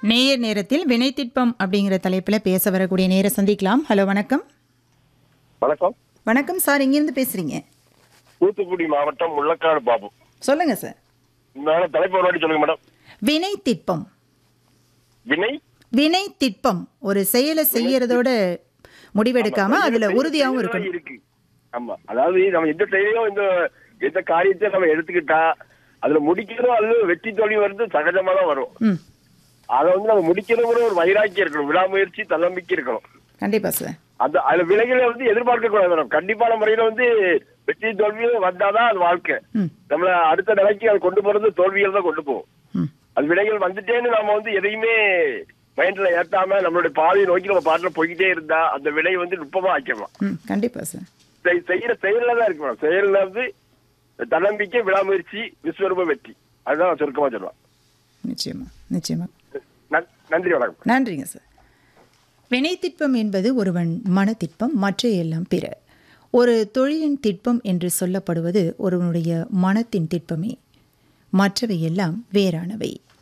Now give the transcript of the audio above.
நேயர் நேரத்தில் வினைத்திட்பம் அப்படிங்கிற தலைப்பில் பேச வரக்கூடிய நேர சந்திக்கலாம் ஹலோ வணக்கம் வணக்கம் வணக்கம் சார் இங்கிருந்து பேசுறீங்க தூத்துக்குடி மாவட்டம் முள்ளக்காடு பாபு சொல்லுங்க சார் மேடம் தலைப்பு ஒரு வாட்டி சொல்லுங்க மேடம் வினைத்திட்பம் வினை வினைத்திட்பம் ஒரு செயலை செய்யறதோட முடிவெடுக்காம அதுல உறுதியாகவும் இருக்கணும் இருக்கு ஆமா அதாவது நம்ம எந்த செயலையும் இந்த எந்த காரியத்தை நம்ம எடுத்துக்கிட்டா அதுல முடிக்கிறோம் அது வெற்றி தோல்வி வந்து சகஜமா தான் வரும் ம் அதை வந்து நம்ம முடிக்கணுங்கிற ஒரு வைராக்கியம் இருக்கணும் விடாமுயற்சி தன்னம்பிக்கை இருக்கணும் கண்டிப்பா சார் அந்த அதுல விலைகளை வந்து எதிர்பார்க்க கூடாது மேடம் கண்டிப்பான முறையில வந்து வெற்றி தோல்வியும் வந்தாதான் அது வாழ்க்கை ம் நம்மள அடுத்த நிலைக்கு அது கொண்டு போறது தோல்விகள் தான் கொண்டு போகும் ம் அது விலைகள் வந்துட்டேன்னு நாம வந்து எதையுமே மைண்ட்ல ஏத்தாம நம்மளுடைய பாதையை நோக்கி நம்ம பாட்டுல போய்கிட்டே இருந்தா அந்த விலை வந்து நுட்பமா ஆக்கிடலாம் ம் கண்டிப்பா சார் செய்- செய்யற செயல்ல தான் இருக்கு மேடம் செயல்ல வந்து தன்னம்பிக்கை விடாமுயற்சி விஸ்வரூப வெற்றி அதுதான் நான் சுருக்கமா சொல்லுவேன் நிச்சயமா நிச்சயமா நன்- நன்றி வணக்கம் நன்றிங்க சார் வினைத்திட்பம் என்பது ஒருவன் மனத்திட்பம் மற்ற எல்லாம் பிற ஒரு தொழிலின் திட்பம் என்று சொல்லப்படுவது ஒருவனுடைய மனத்தின் திட்பமே மற்றவை எல்லாம் வேறானவை